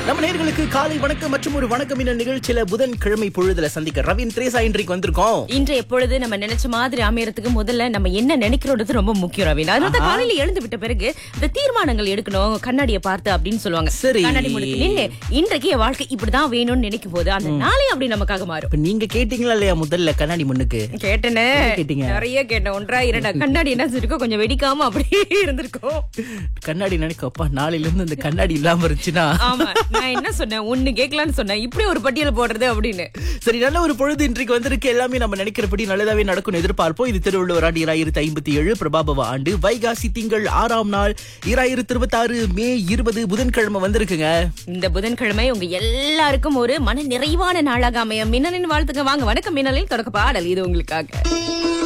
நம்ம நேர்களுக்கு காலை வணக்கம் மற்றும் ஒரு வணக்கம் என்ற நிகழ்ச்சியில புதன்கிழமை பொழுதுல சந்திக்க ரவீன் திரேசா இன்றைக்கு வந்திருக்கோம் இன்று எப்பொழுது நம்ம நினைச்ச மாதிரி அமையறதுக்கு முதல்ல நம்ம என்ன நினைக்கிறோன்றது ரொம்ப முக்கியம் ரவீனா அதனால காலையில எழுந்து விட்ட பிறகு இந்த தீர்மானங்கள் எடுக்கணும் கண்ணாடியை பார்த்து அப்படின்னு சொல்லுவாங்க சரி. கண்ணாடி முடுக்கு நின்னு இன்றைக்கு என் வாழ்க்கை இப்படிதான் வேணும்னு நினைக்கும் போது அந்த நாளே அப்படி நமக்காக மாறும் இப்ப நீங்க கேட்டீங்களா இல்லையா முதல்ல கண்ணாடி முன்னுக்கு கேட்டனே கேட்டீங்க? நிறைய கேட்டேன் ஒன்றா இரண்டா கண்ணாடி என்ன செஞ்சிருக்கோம் கொஞ்சம் வெடிக்காம அப்படியே இருந்திருக்கும் கண்ணாடி நினைக்க அப்பா நாளையில இருந்து இந்த கண்ணாடி இல்லாம இருந்துச்சுன்னா ஆமா நான் என்ன சொன்னேன் ஒண்ணு கேட்கலான்னு சொன்னேன் இப்படி ஒரு பட்டியல் போடுறது அப்படின்னு சரி நல்ல ஒரு பொழுது இன்றைக்கு வந்திருக்கு எல்லாமே நம்ம நினைக்கிறபடி நல்லதாவே நடக்கும் எதிர்பார்ப்போம் இது திருவள்ளுவர் ஆண்டு இராயிரத்தி ஐம்பத்தி ஏழு பிரபாபவ ஆண்டு வைகாசி திங்கள் ஆறாம் நாள் இராயிரத்தி இருபத்தி ஆறு மே இருபது புதன்கிழமை வந்திருக்குங்க இந்த புதன்கிழமை உங்க எல்லாருக்கும் ஒரு மன நிறைவான நாளாக அமைய மின்னலின் வாழ்த்துக்க வாங்க வணக்கம் மின்னலில் தொடக்க பாடல் இது உங்களுக்காக